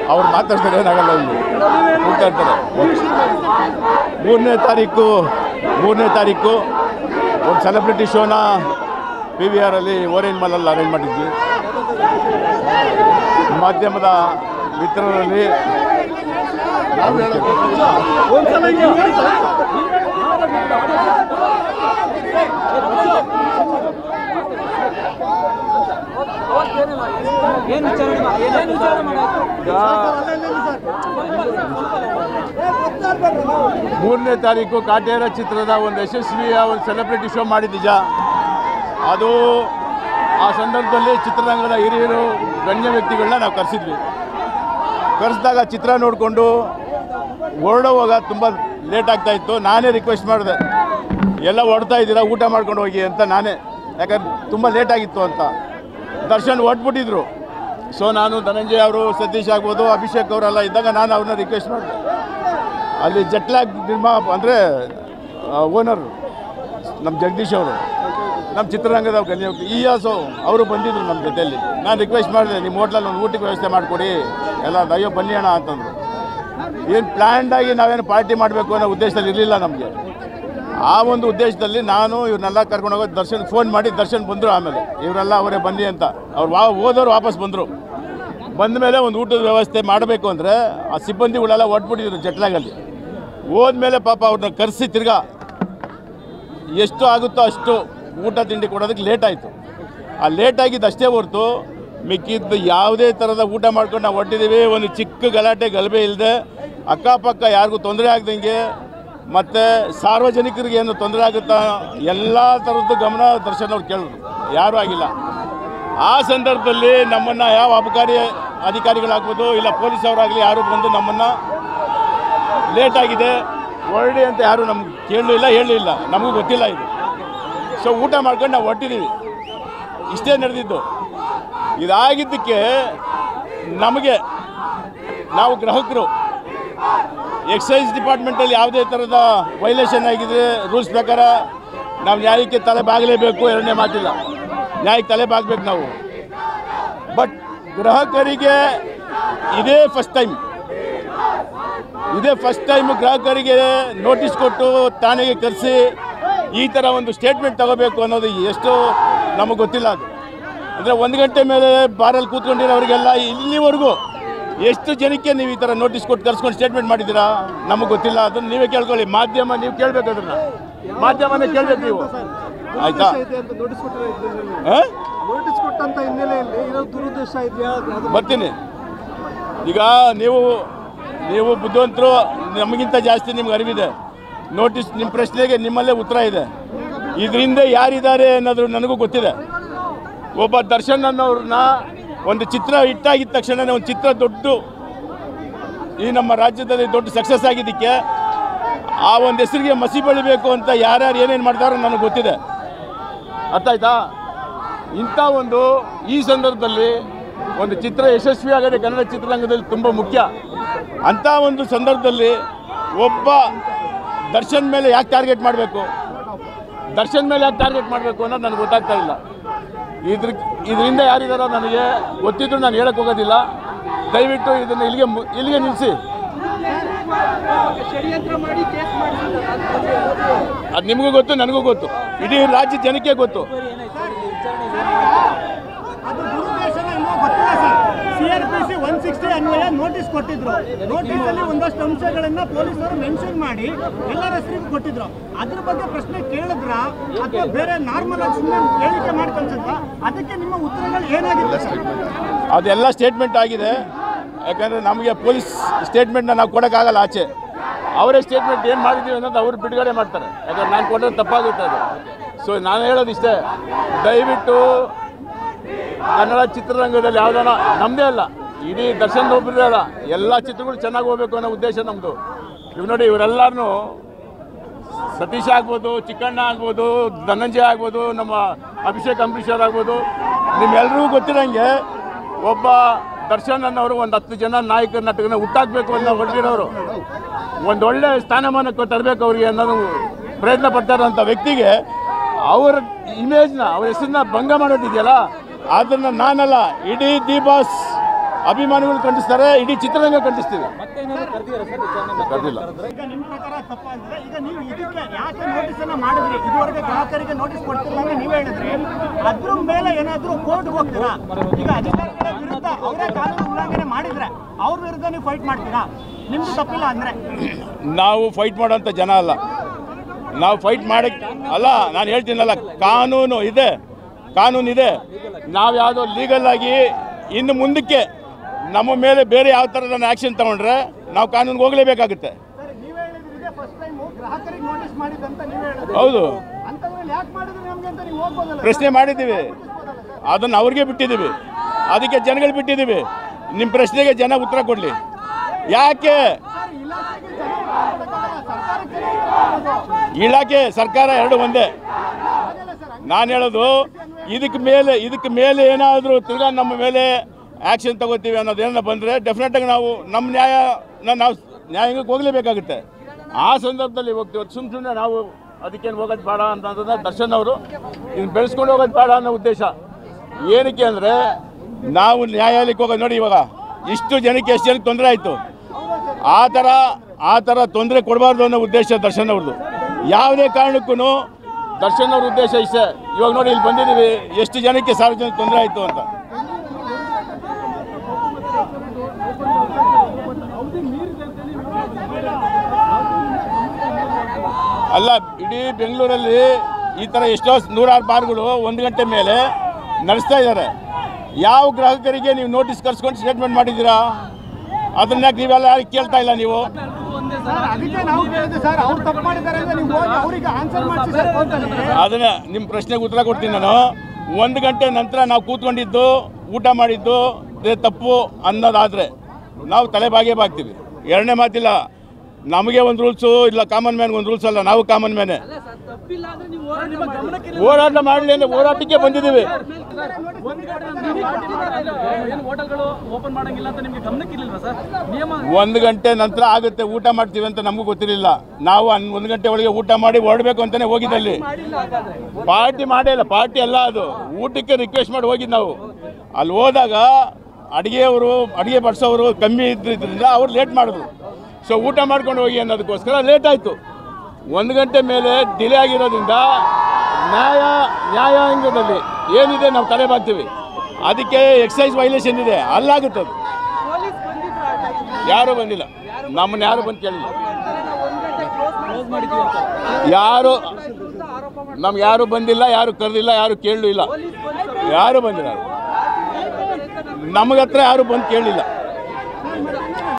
ಅವ್ರು ಮಾತಾಡ್ತಾರೆ ಏನಾಗಲ್ಲ ಇಲ್ಲಿ ಕೂಗ್ತಾ ಇರ್ತಾರೆ ಮೂರನೇ ತಾರೀಕು ಮೂರನೇ ತಾರೀಕು ಒಂದು ಸೆಲೆಬ್ರಿಟಿ ಶೋನ ಪಿ ವಿ ಆರಲ್ಲಿ ಓರೇಂಜ್ ಮಾಲಲ್ಲಿ ಅರೇಂಜ್ ಮಾಡಿದ್ವಿ ಮಾಧ್ಯಮದ ಮಿತ್ರರಲ್ಲಿ ಏನ್ ವಿಚಾರಣೆ ಮಾ- ಏನ್ ವಿಚಾರಣೆ ಮಾಡಾಯ್ತು? ಮೂರನೇ ತಾರೀಕು ಕಾಟೇರ ಚಿತ್ರದ ಒಂದು ಯಶಸ್ವಿಯ ಒಂದು ಸೆಲೆಬ್ರಿಟಿ ಶೋ ಮಾಡಿದ್ದೀಜ ಅದು ಆ ಸಂದರ್ಭದಲ್ಲಿ ಚಿತ್ರರಂಗದ ಹಿರಿಯರು ಗಣ್ಯ ವ್ಯಕ್ತಿಗಳನ್ನ ನಾವು ಕರೆಸಿದ್ವಿ ಕರೆಸಿದಾಗ ಚಿತ್ರ ನೋಡಿಕೊಂಡು ಹೊರಡೋವಾಗ ತುಂಬ ಲೇಟ್ ಆಗ್ತಾ ಇತ್ತು ನಾನೇ ರಿಕ್ವೆಸ್ಟ್ ಮಾಡಿದೆ ಎಲ್ಲ ಹೊಡ್ತಾ ಇದ್ದೀರಾ ಊಟ ಮಾಡ್ಕೊಂಡು ಹೋಗಿ ಅಂತ ನಾನೇ ಯಾಕಂದ್ರೆ ತುಂಬ ಲೇಟ್ ಆಗಿತ್ತು ಅಂತ ದರ್ಶನ್ ಹೊಟ್ಬಿಟ್ಟಿದ್ರು ಸೊ ನಾನು ಧನಂಜಯ್ ಅವರು ಸತೀಶ್ ಆಗ್ಬೋದು ಅಭಿಷೇಕ್ ಅವರೆಲ್ಲ ಇದ್ದಾಗ ನಾನು ಅವ್ರನ್ನ ರಿಕ್ವೆಸ್ಟ್ ಮಾಡಿದೆ ಅಲ್ಲಿ ಜಟ್ಲಾಗ್ ನಿರ್ಮಾ ಅಂದರೆ ಓನರ್ ನಮ್ಮ ಜಗದೀಶ್ ಅವರು ನಮ್ಮ ಚಿತ್ರರಂಗದ ಗಣ್ಯ ವ್ಯಕ್ತಿ ಇಯಾಸು ಅವರು ಬಂದಿದ್ರು ನಮ್ಮ ಜೊತೆಯಲ್ಲಿ ನಾನು ರಿಕ್ವೆಸ್ಟ್ ಮಾಡಿದೆ ನಿಮ್ಮ ಹೋಟ್ಲಲ್ಲಿ ಒಂದು ಊಟಕ್ಕೆ ವ್ಯವಸ್ಥೆ ಮಾಡಿಕೊಡಿ ಎಲ್ಲ ಅಯ್ಯೋ ಬನ್ನಿ ಅಣ್ಣ ಅಂತಂದರು ಏನು ಪ್ಲ್ಯಾಂಡಾಗಿ ನಾವೇನು ಪಾರ್ಟಿ ಮಾಡಬೇಕು ಅನ್ನೋ ಉದ್ದೇಶದಲ್ಲಿ ಇರಲಿಲ್ಲ ನಮಗೆ ಆ ಒಂದು ಉದ್ದೇಶದಲ್ಲಿ ನಾನು ಇವ್ರನ್ನೆಲ್ಲ ಕರ್ಕೊಂಡು ಹೋಗೋದು ದರ್ಶನ್ ಫೋನ್ ಮಾಡಿ ದರ್ಶನ್ ಬಂದರು ಆಮೇಲೆ ಇವರೆಲ್ಲ ಅವರೇ ಬನ್ನಿ ಅಂತ ಅವ್ರು ವಾ ಹೋದವ್ರು ವಾಪಸ್ ಬಂದರು ಬಂದ ಮೇಲೆ ಒಂದು ಊಟದ ವ್ಯವಸ್ಥೆ ಮಾಡಬೇಕು ಅಂದರೆ ಆ ಸಿಬ್ಬಂದಿಗಳೆಲ್ಲ ಒಟ್ಬಿಟ್ಟಿದ್ರು ಜಟ್ಲಾಗಲ್ಲಿ ಹೋದ್ಮೇಲೆ ಪಾಪ ಅವ್ರನ್ನ ಕರೆಸಿ ತಿರ್ಗಾ ಎಷ್ಟು ಆಗುತ್ತೋ ಅಷ್ಟು ಊಟ ತಿಂಡಿ ಕೊಡೋದಕ್ಕೆ ಲೇಟ್ ಆಯಿತು ಆ ಲೇಟ್ ಆಗಿದ್ದು ಅಷ್ಟೇ ಹೊರತು ಮಿಕ್ಕಿದ್ದು ಯಾವುದೇ ಥರದ ಊಟ ಮಾಡ್ಕೊಂಡು ನಾವು ಹೊಟ್ಟಿದ್ದೀವಿ ಒಂದು ಚಿಕ್ಕ ಗಲಾಟೆ ಗಲಭೆ ಇಲ್ಲದೆ ಅಕ್ಕಪಕ್ಕ ಯಾರಿಗೂ ತೊಂದರೆ ಆಗ್ದಂಗೆ ಮತ್ತು ಸಾರ್ವಜನಿಕರಿಗೆ ಏನು ತೊಂದರೆ ಆಗುತ್ತಾ ಎಲ್ಲ ಥರದ್ದು ಗಮನ ದರ್ಶನ್ ಅವ್ರು ಕೇಳಿದ್ರು ಯಾರೂ ಆಗಿಲ್ಲ ಆ ಸಂದರ್ಭದಲ್ಲಿ ನಮ್ಮನ್ನು ಯಾವ ಅಬಕಾರಿ ಅಧಿಕಾರಿಗಳಾಗ್ಬೋದು ಇಲ್ಲ ಪೊಲೀಸ್ ಅವರಾಗಲಿ ಯಾರು ಬಂದು ನಮ್ಮನ್ನು ಲೇಟ್ ಆಗಿದೆ ಹೊರಡಿ ಅಂತ ಯಾರು ನಮ್ಗೆ ಕೇಳಲಿಲ್ಲ ಹೇಳಲಿಲ್ಲ ನಮಗೂ ಗೊತ್ತಿಲ್ಲ ಇದು ಸೊ ಊಟ ಮಾಡ್ಕೊಂಡು ನಾವು ಹೊಟ್ಟಿದ್ದೀವಿ ಇಷ್ಟೇ ನಡೆದಿದ್ದು ಇದಾಗಿದ್ದಕ್ಕೆ ನಮಗೆ ನಾವು ಗ್ರಾಹಕರು ಎಕ್ಸೈಸ್ ಡಿಪಾರ್ಟ್ಮೆಂಟಲ್ಲಿ ಯಾವುದೇ ಥರದ ವೈಲೇಷನ್ ಆಗಿದ್ರೆ ರೂಲ್ಸ್ ಪ್ರಕಾರ ನಾವು ನ್ಯಾಯಕ್ಕೆ ತಲೆ ಬಾಗಲೇಬೇಕು ಎರಡನೇ ಮಾತಿಲ್ಲ ನ್ಯಾಯಕ್ಕೆ ತಲೆ ಬಾಗಬೇಕು ನಾವು ಬಟ್ ಗ್ರಾಹಕರಿಗೆ ಇದೇ ಫಸ್ಟ್ ಟೈಮ್ ಇದೇ ಫಸ್ಟ್ ಟೈಮ್ ಗ್ರಾಹಕರಿಗೆ ನೋಟಿಸ್ ಕೊಟ್ಟು ಠಾಣೆಗೆ ಕರೆಸಿ ಈ ಥರ ಒಂದು ಸ್ಟೇಟ್ಮೆಂಟ್ ತಗೋಬೇಕು ಅನ್ನೋದು ಎಷ್ಟು ನಮಗೆ ಗೊತ್ತಿಲ್ಲ ಅದು ಅಂದರೆ ಒಂದು ಗಂಟೆ ಮೇಲೆ ಬಾರಲ್ಲಿ ಕೂತ್ಕೊಂಡಿರೋರಿಗೆಲ್ಲ ಇಲ್ಲಿವರೆಗೂ ಎಷ್ಟು ಜನಕ್ಕೆ ನೀವು ಈ ಥರ ನೋಟಿಸ್ ಕೊಟ್ಟು ಕರ್ಸ್ಕೊಂಡು ಸ್ಟೇಟ್ಮೆಂಟ್ ಮಾಡಿದ್ದೀರಾ ನಮಗೆ ಗೊತ್ತಿಲ್ಲ ಅದನ್ನು ನೀವೇ ಕೇಳ್ಕೊಳ್ಳಿ ಮಾಧ್ಯಮ ನೀವು ಕೇಳಬೇಕು ಅದನ್ನು ಮಾಧ್ಯಮನೇ ಕೇಳಬೇಕು ನೀವು ಆಯಿತಾ ನೋಟಿಸ್ ಕೊಟ್ಟಿರೋ ಹಾಂ ನೋಟಿಸ್ ಕೊಟ್ಟಂತ ಹಿನ್ನೆಲೆಯಲ್ಲಿ ಏನೋ ದುರುದ್ದೇಶ ಇದೆಯಾ ಅದು ಬರ್ತೀನಿ ಈಗ ನೀವು ನೀವು ಬುದ್ಧಿವಂತರು ನಮಗಿಂತ ಜಾಸ್ತಿ ನಿಮ್ಗೆ ಅರಿವಿದೆ ನೋಟಿಸ್ ನಿಮ್ಮ ಪ್ರಶ್ನೆಗೆ ನಿಮ್ಮಲ್ಲೇ ಉತ್ತರ ಇದೆ ಇದರಿಂದ ಯಾರಿದ್ದಾರೆ ಅನ್ನೋದು ನನಗೂ ಗೊತ್ತಿದೆ ಒಬ್ಬ ದರ್ಶನ್ ಅನ್ನೋರನ್ನ ಒಂದು ಚಿತ್ರ ಹಿಟ್ಟಾಗಿದ್ದ ತಕ್ಷಣ ಒಂದು ಚಿತ್ರ ದೊಡ್ಡ ಈ ನಮ್ಮ ರಾಜ್ಯದಲ್ಲಿ ದೊಡ್ಡ ಸಕ್ಸಸ್ ಆಗಿದ್ದಕ್ಕೆ ಆ ಒಂದು ಹೆಸರಿಗೆ ಮಸಿ ಬೆಳಿಬೇಕು ಅಂತ ಯಾರ್ಯಾರು ಏನೇನು ಮಾಡ್ತಾರೋ ನನಗೆ ಗೊತ್ತಿದೆ ಅರ್ಥ ಆಯ್ತಾ ಇಂಥ ಒಂದು ಈ ಸಂದರ್ಭದಲ್ಲಿ ಒಂದು ಚಿತ್ರ ಯಶಸ್ವಿ ಆಗದೆ ಕನ್ನಡ ಚಿತ್ರರಂಗದಲ್ಲಿ ತುಂಬ ಮುಖ್ಯ ಅಂಥ ಒಂದು ಸಂದರ್ಭದಲ್ಲಿ ಒಬ್ಬ ದರ್ಶನ್ ಮೇಲೆ ಯಾಕೆ ಟಾರ್ಗೆಟ್ ಮಾಡಬೇಕು ದರ್ಶನ್ ಮೇಲೆ ಯಾಕೆ ಟಾರ್ಗೆಟ್ ಮಾಡಬೇಕು ಅನ್ನೋದು ನನಗೆ ಗೊತ್ತಾಗ್ತಾ ಇಲ್ಲ ಇದ್ರ ಇದರಿಂದ ಯಾರಿದಾರೋ ನನಗೆ ಗೊತ್ತಿದ್ರು ನಾನು ಹೇಳಕ್ಕೆ ಹೋಗೋದಿಲ್ಲ ದಯವಿಟ್ಟು ಇದನ್ನು ಇಲ್ಲಿಗೆ ಮು- ಇಲ್ಲಿಗೆ ನಿಲ್ಲಿಸಿ ಷಡ್ಯಂತ್ರ ಮಾಡಿ ಕೇಸ್ ಮಾಡಿ ಅದು ನಿಮಗೂ ಗೊತ್ತು ನನಗೂ ಗೊತ್ತು ಇಡೀ ರಾಜ್ಯ ಜನಕ್ಕೆ ಗೊತ್ತು ಅದು ದುರುದ್ದೇಶನ ಇನ್ನೂ ಗೊತ್ತಿಲ್ಲ ಸರ್ ಸಿಆರ್ಪಿಸಿ ಒನ್ ಸಿಕ್ಸ್ಟಿ ಅನ್ವಯ ನೋಟಿಸ್ ಕೊಟ್ಟಿದ್ರು ನೋಟಿಸ್ ಅಲ್ಲಿ ಒಂದಷ್ಟು ಅಂಶಗಳನ್ನ ಪೊಲೀಸರು ಮೆನ್ಷನ್ ಮಾಡಿ ಎಲ್ಲರ ಹೆಸರಿಗೂ ಕೊಟ್ಟಿದ್ರು ಅದ್ರ ಬಗ್ಗೆ ಪ್ರಶ್ನೆ ಕೇಳಿದ್ರ ಅಥವಾ ಬೇರೆ ನಾರ್ಮಲ್ ಆಗಿ ಸುಮ್ಮನೆ ಹೇಳಿಕೆ ಮಾಡ್ಕೊಂಡ್ಸತ್ತ ಅದಕ್ಕೆ ನಿಮ್ಮ ಉತ್ತರಗಳು ಏನಾಗಿತ್ತು ಸರ್ ಅದೆಲ್ಲ ಸ್ಟೇಟ್ಮೆಂಟ್ ಆಗಿದೆ ಯಾಕಂದರೆ ನಮಗೆ ಪೊಲೀಸ್ ಸ್ಟೇಟ್ಮೆಂಟ್ನ ನಾವು ಕೊಡೋಕ್ಕಾಗಲ್ಲ ಆಚೆ ಅವರೇ ಸ್ಟೇಟ್ಮೆಂಟ್ ಏನು ಮಾಡಿದ್ದೀವಿ ಅನ್ನೋದು ಅವ್ರು ಬಿಡುಗಡೆ ಮಾಡ್ತಾರೆ ಯಾಕಂದ್ರೆ ನಾನು ಕೊಟ್ಟರೆ ತಪ್ಪಾಗುತ್ತೆ ಅದು ಸೊ ನಾನು ಹೇಳೋದಿಷ್ಟೇ ದಯವಿಟ್ಟು ಕನ್ನಡ ಚಿತ್ರರಂಗದಲ್ಲಿ ಯಾವುದಾನ ನಮ್ಮದೇ ಅಲ್ಲ ಇಡೀ ದರ್ಶನ್ ಒಬ್ಬರೇ ಅಲ್ಲ ಎಲ್ಲ ಚಿತ್ರಗಳು ಚೆನ್ನಾಗಿ ಹೋಗ್ಬೇಕು ಅನ್ನೋ ಉದ್ದೇಶ ನಮ್ಮದು ಇವ್ ನೋಡಿ ಇವರೆಲ್ಲರೂ ಸತೀಶ್ ಆಗ್ಬೋದು ಚಿಕ್ಕಣ್ಣ ಆಗ್ಬೋದು ಧನಂಜಯ ಆಗ್ಬೋದು ನಮ್ಮ ಅಭಿಷೇಕ್ ಅಂಬರೀಷರ್ ಆಗ್ಬೋದು ನಿಮ್ಮೆಲ್ಲರಿಗೂ ಗೊತ್ತಿರಂಗೆ ಒಬ್ಬ ದರ್ಶನ್ ಅನ್ನೋರು ಒಂದು ಹತ್ತು ಜನ ನಾಯಕ ನಟಕನ ಹುಟ್ಟಾಕಬೇಕು ಅನ್ನೋ ಹೊರಟಿರೋರು ಒಂದೊಳ್ಳೆ ಸ್ಥಾನಮಾನಕ್ಕೆ ತರಬೇಕು ಅವ್ರಿಗೆ ಅನ್ನೋದು ಪ್ರಯತ್ನ ಪಡ್ತಾ ಇರೋಂಥ ವ್ಯಕ್ತಿಗೆ ಅವರ ಇಮೇಜ್ನ ಅವ್ರ ಹೆಸರನ್ನ ಭಂಗ ಮಾಡೋದಿದೆಯಲ್ಲ ಅದನ್ನು ನಾನಲ್ಲ ಇಡೀ ದಿ ಬಾಸ್ ಅಭಿಮಾನಿಗಳು ಖಂಡಿಸ್ತಾರೆ ಇಡೀ ಚಿತ್ರರಂಗ ಖಂಡಿಸ್ತೀವಿ ಮತ್ತೆ ಏನಾದ್ರು ಕರ್ದಿದಾರ ಸರ್ ವಿಚಾರಣೆ ಕರೆದಿಲ್ಲ ಈಗ ನಿಮ್ಮ ಪ್ರಕಾರ ತಪ್ಪ ಅಂದ್ರೆ ಈಗ ನೀವು ಇದಕ್ಕೆ ಯಾಕೆ ನೋಟಿಸ್ ಅನ್ನ ಮಾಡಿದ್ರಿ ಇದುವರೆಗೆ ಗ್ರಾಹಕರಿಗೆ ನೋಟಿಸ್ ಕೊಡ್ತಿಲ್ಲ ಅಂತ ನೀವೇ ಹೇಳಿದ್ರಿ ಅದ್ರ ಮೇಲೆ ಏನಾದ್ರೂ ಕೋರ್ಟ್ಗೆ ಹೋಗ್ತೀರಾ ಈಗ ಅಧಿಕಾರಿಗಳ ವಿರುದ್ಧ ಅವರೇ ಕಾನೂನು ಉಲ್ಲಂಘನೆ ಮಾಡಿದ್ರೆ ಅವ್ರ ವಿರುದ್ಧ ನೀವು ಫೈಟ್ ಮಾಡ್ತೀರಾ ನಿಮ್ದು ತಪ್ಪಿಲ್ಲ ಅಂದ್ರೆ ನಾವು ಫೈಟ್ ಮಾಡೋಂಥ ಜನ ಅಲ್ಲ ನಾವು ಫೈಟ್ ಮಾಡಕ್ಕೆ ಅಲ್ಲ ನಾನು ಹೇಳ್ತೀನಲ್ಲ ಕಾನೂನು ಇದೆ ಕಾನೂನು ಇದೆ ನಾವು ಯಾವುದೋ ಲೀಗಲ್ ಆಗಿ ಇನ್ನು ಮುಂದಕ್ಕೆ ನಮ್ಮ ಮೇಲೆ ಬೇರೆ ಯಾವ ಥರದ ಆ್ಯಕ್ಷನ್ ತಗೊಂಡ್ರೆ ನಾವು ಕಾನೂನಿಗೆ ಹೋಗಲೇಬೇಕಾಗುತ್ತೆ ಸರ್ ನೀವೇ ಹೇಳಿದ್ರಿ ಫಸ್ಟ್ ಟೈಮ್ ಗ್ರಾಹಕರಿಗೆ ನೋಟಿಸ್ ಮಾಡಿದಂತ ನೀವೇ ಹೇಳಿದ್ರಿ ಹೌದು ಅಂತದ್ರಲ್ಲಿ ಯಾಕೆ ಮಾಡಿದ್ರಿ ನಮ್ಗೆ ಅಂತ ನೀವು ಹೋಗ್ಬೋದಲ್ಲ ಪ್ರಶ್ನೆ ಮಾಡಿದ್ದೀವಿ ಅದನ್ನು ಅವ್ರಿಗೆ ಬಿಟ್ಟಿದ್ದೀವಿ ಅದಕ್ಕೆ ಜನಗಳು ಬಿಟ್ಟಿದ್ದೀವಿ ನಿಮ್ಮ ಪ್ರಶ್ನೆಗೆ ಜನ ಉತ್ತರ ಕೊಡಲಿ ಯಾಕೆ ಸರ್ ಇಲಾಖೆಗೆ ಜನ ಮಾತಾಡಕ್ಕಾಗಲ್ಲ, ಸರ್ಕಾರಕ್ಕೆ ಮಾತಾಡೋದು. ಇಲಾಖೆ ಸರ್ಕಾರ ಎರಡು ಒಂದೇ ಹಾಗಲ್ಲ ಸರ್ ಹಂಗೆ ನಾನು ಹೇಳೋದು ಇದಕ್ಕೆ ಮೇಲೆ ಇದಕ್ಕೆ ಮೇಲೆ ಏನಾದರೂ ತಿರ್ಗಾ ನಮ್ಮ ಮೇಲೆ ಆ್ಯಕ್ಷನ್ ತಗೋತೀವಿ ಅನ್ನೋದೇನ ಬಂದರೆ ಡೆಫಿನೆಟಾಗಿ ನಾವು ನಮ್ಮ ನ್ಯಾಯ ನಾವು ನ್ಯಾಯಾಂಗಕ್ಕೆ ಹೋಗಲೇಬೇಕಾಗುತ್ತೆ ಆ ಸಂದರ್ಭದಲ್ಲಿ ಹೋಗ್ತೀವಿ ಸುಮ್ಮ ಸುಮ್ಮನೆ ನಾವು ಅದಕ್ಕೇನು ಹೋಗೋದು ಬೇಡ ಅಂತಂದ್ರೆ ದರ್ಶನ್ ಅವರು ಇನ್ನು ಬೆಳೆಸ್ಕೊಂಡು ಹೋಗೋದು ಬೇಡ ಅನ್ನೋ ಉದ್ದೇಶ ಏನಕ್ಕೆ ಅಂದರೆ ನಾವು ನ್ಯಾಯಾಲಯಕ್ಕೆ ಹೋಗೋದು ನೋಡಿ ಇವಾಗ ಇಷ್ಟು ಜನಕ್ಕೆ ಎಷ್ಟು ಜನಕ್ಕೆ ತೊಂದರೆ ಆಯಿತು ಆ ಥರ ಆ ಥರ ತೊಂದರೆ ಕೊಡಬಾರ್ದು ಅನ್ನೋ ಉದ್ದೇಶ ದರ್ಶನ್ ಅವ್ರದ್ದು ಯಾವುದೇ ಕಾರಣಕ್ಕೂ ದರ್ಶನ್ ಅವ್ರ ಉದ್ದೇಶ ಇಷ್ಟೇ ಇವಾಗ ನೋಡಿ ಇಲ್ಲಿ ಬಂದಿದ್ದೀವಿ ಎಷ್ಟು ಜನಕ್ಕೆ ಸಾರ್ವಜನಿಕ ತೊಂದರೆ ಆಯಿತು ಅಂತ ಅಲ್ಲ ಇಡೀ ಬೆಂಗಳೂರಲ್ಲಿ ಈ ಥರ ಎಷ್ಟೋ ನೂರಾರು ಬಾರ್ಗಳು ಒಂದು ಗಂಟೆ ಮೇಲೆ ನಡೆಸ್ತಾ ಇದ್ದಾರೆ ಯಾವ ಗ್ರಾಹಕರಿಗೆ ನೀವು ನೋಟಿಸ್ ಕರ್ಸ್ಕೊಂಡು ಸ್ಟೇಟ್ಮೆಂಟ್ ಮಾಡಿದ್ದೀರಾ ಅದನ್ನ ಯಾಕೆ ನೀವೆಲ್ಲ ಯಾರಿಗೆ ಕೇಳ್ತಾ ಇಲ್ಲ ನೀವು ಸರ್ ಅದಕ್ಕೆ ನಾವು ಕೇಳಿದ್ವಿ ಸರ್ ಅವ್ರು ತಪ್ಪು ಮಾಡಿದ್ದಾರೆ ಅಂದ್ರೆ ನೀವು ಹೋಗಿ ಅವರಿಗೆ ಆನ್ಸರ್ ಮಾಡಿಸಿ ಸರ್ ಕೋರ್ಟಲ್ಲಿ ಅದನ್ನ ನಿಮ್ಮ ಪ್ರಶ್ನೆಗೆ ಉತ್ತರ ಕೊಡ್ತೀನಿ ನಾನು ಒಂದು ಗಂಟೆ ನಂತರ ನಾವು ಕೂತ್ಕೊಂಡಿದ್ದು ಊಟ ಮಾಡಿದ್ದು ಇದೇ ತಪ್ಪು ಅನ್ನೋದಾದರೆ ನಾವು ತಲೆಬಾಗೇ ಬಾಗ್ತೀವಿ ಎರಡನೇ ಮಾತಿಲ್ಲ ನಮಗೆ ಒಂದು ರೂಲ್ಸು ಇಲ್ಲ ಕಾಮನ್ ಮ್ಯಾನ್ಗೆ ಒಂದು ರೂಲ್ಸ್ ಅಲ್ಲ ನಾವು ಕಾಮನ್ ಮ್ಯಾನೆ ಅಲ್ಲ ಸರ್ ತಪ್ಪಿಲ್ಲ ಅಂದ್ರೆ ನೀವು ಹೋರಾಟ ನಿಮ್ಮ ಗಮನಕ್ಕೆ ಹೋರಾಟ ಮಾಡಲಿ ಅಂದರೆ ಹೋರಾಟಕ್ಕೆ ಬಂದಿದ್ದೀವಿ ಒಂದ್ ಕಡೆ ನೀವು ಪಾರ್ಟಿ ಮಾಡೋದಾದ್ರೆ ಏನು ಹೋಟೆಲ್ಗಳು ಓಪನ್ ಮಾಡಂಗಿಲ್ಲ ಅಂತ ನಿಮ್ಗೆ ಗಮನಕ್ಕೆ ಇರ್ಲಿಲ್ವಾ ಸರ್ ನಿಯಮ ಒಂದು ಗಂಟೆ ನಂತರ ಆಗುತ್ತೆ ಊಟ ಮಾಡ್ತೀವಿ ಅಂತ ನಮಗೂ ಗೊತ್ತಿರಲಿಲ್ಲ ನಾವು ಹನ್- ಒಂದು ಗಂಟೆ ಒಳಗೆ ಊಟ ಮಾಡಿ ಹೊರಡಬೇಕು ಅಂತಲೇ ಹೋಗಿದ್ದಲ್ಲಿ ಮಾಡಿಲ್ಲ ಹಾಗಾದ್ರೆ ಪಾರ್ಟಿ ಮಾಡೇ ಇಲ್ಲ ಪಾರ್ಟಿ ಅಲ್ಲ ಅದು ಊಟಕ್ಕೆ ರಿಕ್ವೆಸ್ಟ್ ಮಾಡಿ ಹೋಗಿದ್ದು ನಾವು ಅಲ್ಲಿ ಹೋದಾಗ ಅಡುಗೆಯವರು ಅಡುಗೆ ಬಡಿಸೋರು ಕಮ್ಮಿ ಇದ್ದಿದ್ದರಿಂದ ಅವ್ರು ಲೇಟ್ ಮಾಡಿದ್ರು ಸೊ ಊಟ ಮಾಡ್ಕೊಂಡು ಹೋಗಿ ಅನ್ನೋದಕ್ಕೋಸ್ಕರ ಲೇಟ್ ಆಯಿತು ಒಂದು ಗಂಟೆ ಮೇಲೆ ಡಿಲೇ ಆಗಿರೋದ್ರಿಂದ ನ್ಯಾಯ ನ್ಯಾಯಾಂಗದಲ್ಲಿ ಏನಿದೆ ನಾವು ತಲೆ ಬಾಗ್ತೀವಿ ಅದಕ್ಕೆ ಎಕ್ಸೈಸ್ ವೈಲೇಷನ್ ಇದೆ ಅಲ್ಲಾಗುತ್ತೆ ಅದು ಪೊಲೀಸ್ ಬಂದಿದ್ರು ಆ ಟೈಮ್ ಯಾರೂ ಬಂದಿಲ್ಲ ನಮ್ಮನ್ನ ಯಾರು ಬಂದು ಕೇಳಿಲ್ಲ ಒಂದ್ ಗಂಟೆ ಕ್ಲೋಸ್ ಮಾಡಿದೀವಿ ಅಂತ ಯಾರು ವಿರುದ್ಧ ಆರೋಪ ಮಾಡಿ ನಮ್ಗೆ ಯಾರು ಬಂದಿಲ್ಲ ಯಾರು ಕರೆದಿಲ್ಲ ಯಾರು ಕೇಳಲೂ ಇಲ್ಲ ಪೊಲೀಸ್ ಬಂದು ಯಾರು ಬಂದಿಲ್ಲ ನಮಗೆ ಹತ್ರ ಯಾರು ಬಂದು ಕೇಳಲಿಲ್ಲ